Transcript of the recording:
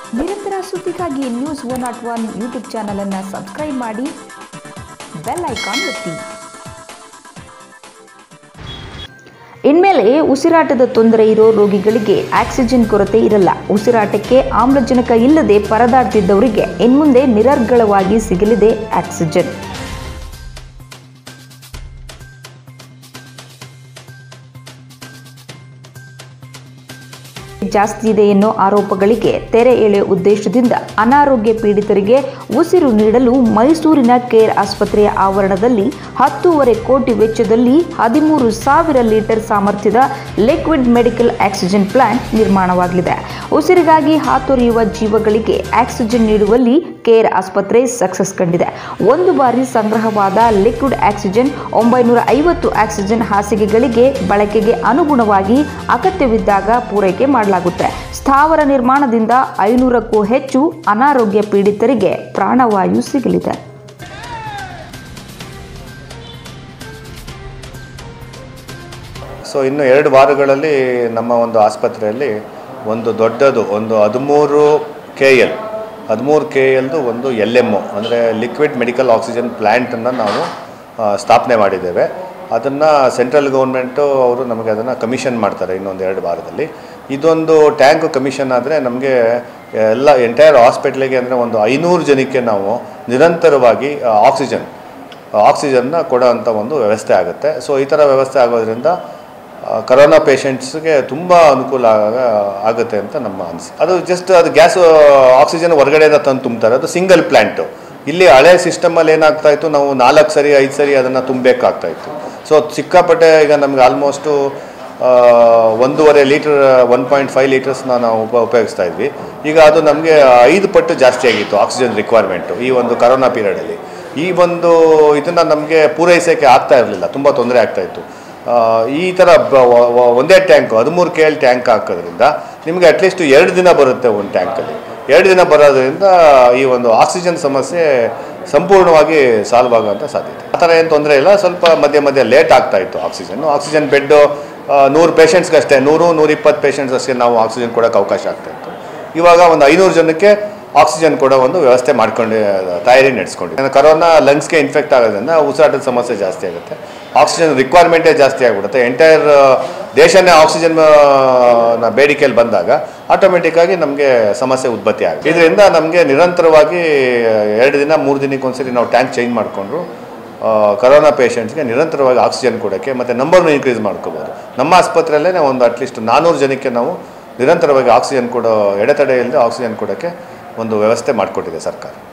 ನಿರಂತರ ಸುದ್ದಿಗಾಗಿ news one not one YouTube ಚಾನಲನ್ನು ಸಬ್ಸ್ಕ್ರೈಬ್ ಮಾಡಿ ಬೆಲ್ ಐಕಾನ್ ಒತ್ತಿ ಇನ್ಮೇಲೆ ಉಸಿರಾಟದ ತೊಂದರೆ ಇರೋ ರೋಗಿಗಳಿಗೆ ಆಕ್ಸಿಜನ್ ಕೊರತೆ ಇರಲ್ಲ ಉಸಿರಾಟಕ್ಕೆ ಆಮ್ಲಜನಕ ಇಲ್ಲದೆ ಪರದಾಡ್ತಿದ್ದವರಿಗೆ ಇನ್ಮುಂದೆ ನಿರರ್ಗಳವಾಗಿ ಸಿಗಲಿದೆ ಆಕ್ಸಿಜನ್ ಜಾಸ್ತಿ ಇದೆ ಎನ್ನೋ ಆರೋಪಗಳಿಗೆ ತೆರೆ ಎಳೆಯುವ ಉದ್ದೇಶದಿಂದ ಅನಾರೋಗ್ಯ ಪೀಡಿತರಿಗೆ ಉಸಿರು ನೀಡಲು ಮೈಸೂರಿನ ಕೇರ್ ಆಸ್ಪತ್ರೆಯ ಆವರಣದಲ್ಲಿ ಹತ್ತೂವರೆ ಕೋಟಿ ವೆಚ್ಚದಲ್ಲಿ ಹದಿಮೂರು ಸಾವಿರ ಲೀಟರ್ ಸಾಮರ್ಥ್ಯದ ಲಿಕ್ವಿಡ್ ಮೆಡಿಕಲ್ ಆಕ್ಸಿಜನ್ ಪ್ಲಾಂಟ್ ನಿರ್ಮಾಣವಾಗಲಿದೆ ಉಸಿರಿಗಾಗಿ ಹಾತೊರೆಯುವ ಜೀವಗಳಿಗೆ ಆಕ್ಸಿಜನ್ ನೀಡುವಲ್ಲಿ ಕೇರ್ ಆಸ್ಪತ್ರೆ ಸಕ್ಸಸ್ ಕಂಡಿದೆ ಒಂದು ಬಾರಿ ಸಂಗ್ರಹವಾದ ಲಿಕ್ವಿಡ್ ಆಕ್ಸಿಜನ್ ಒಂಬೈನೂರ ಐವತ್ತು ಆಕ್ಸಿಜನ್ ಹಾಸಿಗೆಗಳಿಗೆ ಬಳಕೆಗೆ ಅನುಗುಣವಾಗಿ ಅಗತ್ಯವಿದ್ದಾಗ ಪೂರೈಕೆ ಮಾಡಲಾಗುತ್ತೆ ಸ್ಥಾವರ ನಿರ್ಮಾಣದಿಂದ ಐನೂರಕ್ಕೂ ಹೆಚ್ಚು ಅನಾರೋಗ್ಯ ಪೀಡಿತರಿಗೆ ಪ್ರಾಣವಾಯು ಸಿಗಲಿದೆ ಸೊ ಇನ್ನು ಎರಡು ವಾರಗಳಲ್ಲಿ ನಮ್ಮ ಒಂದು ಆಸ್ಪತ್ರೆಯಲ್ಲಿ ಒಂದು ದೊಡ್ಡದು ಒಂದು ಹದಿಮೂರು ಕೆ ಎಲ್ ಹದಿಮೂರು ಕೆ ಎಲ್ದು ಒಂದು ಎಲ್ ಎಮ್ ಒ ಅಂದರೆ ಲಿಕ್ವಿಡ್ ಮೆಡಿಕಲ್ ಆಕ್ಸಿಜನ್ ಪ್ಲ್ಯಾಂಟನ್ನು ನಾವು ಆ, ಸ್ಥಾಪನೆ ಮಾಡಿದ್ದೇವೆ ಅದನ್ನು ಸೆಂಟ್ರಲ್ ಗೌರ್ಮೆಂಟು ಅವರು ನಮಗೆ ಅದನ್ನು ಕಮಿಷನ್ ಮಾಡ್ತಾರೆ ಇನ್ನೊಂದು ಎರಡು ವಾರದಲ್ಲಿ ಇದೊಂದು ಟ್ಯಾಂಕ್ ಕಮಿಷನ್ ಆದರೆ ನಮಗೆ ಎಲ್ಲ ಎಂಟೈರ್ ಹಾಸ್ಪಿಟ್ಲಿಗೆ ಅಂದರೆ ಒಂದು ಐನೂರು ಜನಕ್ಕೆ ನಾವು ನಿರಂತರವಾಗಿ ಆಕ್ಸಿಜನ್ ಆಕ್ಸಿಜನ್ನ ಕೊಡೋ ಅಂಥ ಒಂದು ವ್ಯವಸ್ಥೆ ಆಗುತ್ತೆ ಸೊ ಈ ಥರ ವ್ಯವಸ್ಥೆ ಆಗೋದ್ರಿಂದ ಆ, ಕರೋನಾ ಪೇಷಂಟ್ಸ್ಗೆ ತುಂಬ ಅನುಕೂಲ ಆಗ- ಆಗುತ್ತೆ ಅಂತ ನಮ್ಮ ಅನಿಸಿಕೆ ಅದು ಜಸ್ಟ್ ಅದು ಗ್ಯಾಸ್ ಆಕ್ಸಿಜನ್ ಹೊರಗಡೆಯಿಂದ ತಂದು ತುಂಬ್ತಾರೆ ಅದು ಸಿಂಗಲ್ ಪ್ಲ್ಯಾಂಟು ಇಲ್ಲಿ ಹಳೆ ಸಿಸ್ಟಮಲ್ಲಿ ಏನಾಗ್ತಾ ಇತ್ತು ನಾವು ನಾಲ್ಕು ಸರಿ ಐದು ಸರಿ ಅದನ್ನು ತುಂಬಬೇಕಾಗ್ತಾ ಇತ್ತು ಸೊ ಸಿಕ್ಕಾಪಟ್ಟೆ ಈಗ ನಮ್ಗೆ ಆಲ್ಮೋಸ್ಟು ಒಂದೂವರೆ ಲೀಟರ್ ಒನ್ ಪಾಯಿಂಟ್ ಫೈವ್ ಲೀಟರ್ಸ್ನ ನಾವು ಉಪ ಉಪಯೋಗಿಸ್ತಾ ಇದ್ವಿ ಈಗ ಅದು ನಮಗೆ ಐದು ಪಟ್ಟು ಜಾಸ್ತಿ ಆಗಿತ್ತು ಆಕ್ಸಿಜನ್ ರಿಕ್ವೈರ್ಮೆಂಟು ಈ ಒಂದು ಕರೋನಾ ಪೀರಿಯಡಲ್ಲಿ ಈ ಒಂದು ಇದನ್ನು ನಮಗೆ ಪೂರೈಸೋಕ್ಕೆ ಆಗ್ತಾ ಇರಲಿಲ್ಲ ತುಂಬ ತೊಂದರೆ ಆಗ್ತಾ ಇತ್ತು ಆ, ಈ ಥರ ಬ- ವ- ವ- ಒಂದೇ ಟ್ಯಾಂಕ್ ಹದಿಮೂರು ಕೆ ಎಲ್ ಟ್ಯಾಂಕ್ ಹಾಕೋದ್ರಿಂದ ನಿಮಗೆ ಅಟ್ಲೀಸ್ಟ್ ಎರಡು ದಿನ ಬರುತ್ತೆ ಒಂದು ಟ್ಯಾಂಕಲ್ಲಿ ಎರಡು ದಿನ ಬರೋದ್ರಿಂದ ಈ ಒಂದು ಆಕ್ಸಿಜನ್ ಸಮಸ್ಯೆ ಸಂಪೂರ್ಣವಾಗಿ ಸಾಲ್ವ್ ಆಗೋಂಥ ಸಾಧ್ಯತೆ ಆ ಥರ ಏನು ತೊಂದರೆ ಇಲ್ಲ ಸ್ವಲ್ಪ ಮಧ್ಯೆ ಮಧ್ಯೆ ಲೇಟ್ ಆಗ್ತಾ ಇತ್ತು ಆಕ್ಸಿಜನ್ ಆಕ್ಸಿಜನ್ ಬೆಡ್ಡು ನೂರು ಪೇಷಂಟ್ಸ್ಗೆ ಅಷ್ಟೇ ನೂರು ನೂರಿಪ್ಪತ್ತು ಪೇಷಂಟ್ಸ್ ಅಷ್ಟೇ ನಾವು ಆಕ್ಸಿಜನ್ ಕೊಡೋಕ್ಕೆ ಅವಕಾಶ ಆಗ್ತಾ ಇತ್ತು ಇವಾಗ ಒಂದು ಐನೂರು ಜನಕ್ಕೆ ಆಕ್ಸಿಜನ್ ಕೊಡೋ ಒಂದು ವ್ಯವಸ್ಥೆ ಮಾಡ್ಕೊಂಡು ತಯಾರಿ ನಡೆಸ್ಕೊಂಡಿದ್ದೀವಿ ಕರೋನಾ ಲಂಗ್ಸ್ಗೆ ಇನ್ಫೆಕ್ಟ್ ಆಗೋದ್ರಿಂದ ಉಸಿರಾಟದ ಸಮಸ್ಯೆ ಜಾಸ್ತಿ ಆಗುತ್ತೆ ಆಕ್ಸಿಜನ್ ರಿಕ್ವೈರ್ಮೆಂಟೇ ಜಾಸ್ತಿ ಆಗಿಬಿಡುತ್ತೆ ಎಂಟೈರ್ ದೇಶನೇ ಆಕ್ಸಿಜನ್ ನ ಬೇಡಿಕೆಯಲ್ಲಿ ಬಂದಾಗ ಆಟೋಮೆಟಿಕ್ಕಾಗಿ ನಮಗೆ ಸಮಸ್ಯೆ ಉತ್ಪತ್ತಿ ಆಗುತ್ತೆ ಇದರಿಂದ ನಮಗೆ ನಿರಂತರವಾಗಿ ಎರಡು ದಿನ ಮೂರು ದಿನಕ್ಕೆ ಒಂದ್ಸರಿ ನಾವು ಟ್ಯಾಂಕ್ ಚೇಂಜ್ ಮಾಡಿಕೊಂಡ್ರು ಕರೋನಾ ಪೇಷಂಟ್ಸ್ಗೆ ನಿರಂತರವಾಗಿ ಆಕ್ಸಿಜನ್ ಕೊಡೋಕ್ಕೆ ಮತ್ತು ನಂಬರ್ನ ಇನ್ಕ್ರೀಸ್ ಮಾಡ್ಕೋಬೋದು ನಮ್ಮ ಆಸ್ಪತ್ರೆಯಲ್ಲೇ ಒಂದು ಅಟ್ಲೀಸ್ಟ್ ನಾನ್ನೂರು ಜನಕ್ಕೆ ನಾವು ನಿರಂತರವಾಗಿ ಆಕ್ಸಿಜನ್ ಕೊಡೋ ಎಡೆತಡೆ ಇಲ್ಲದೆ ಆಕ್ಸಿಜನ್ ಕೊಡೋಕ್ಕೆ ಒಂದು ವ್ಯವಸ್ಥೆ ಮಾಡಿಕೊಟ್ಟಿದೆ ಸರ್ಕಾರ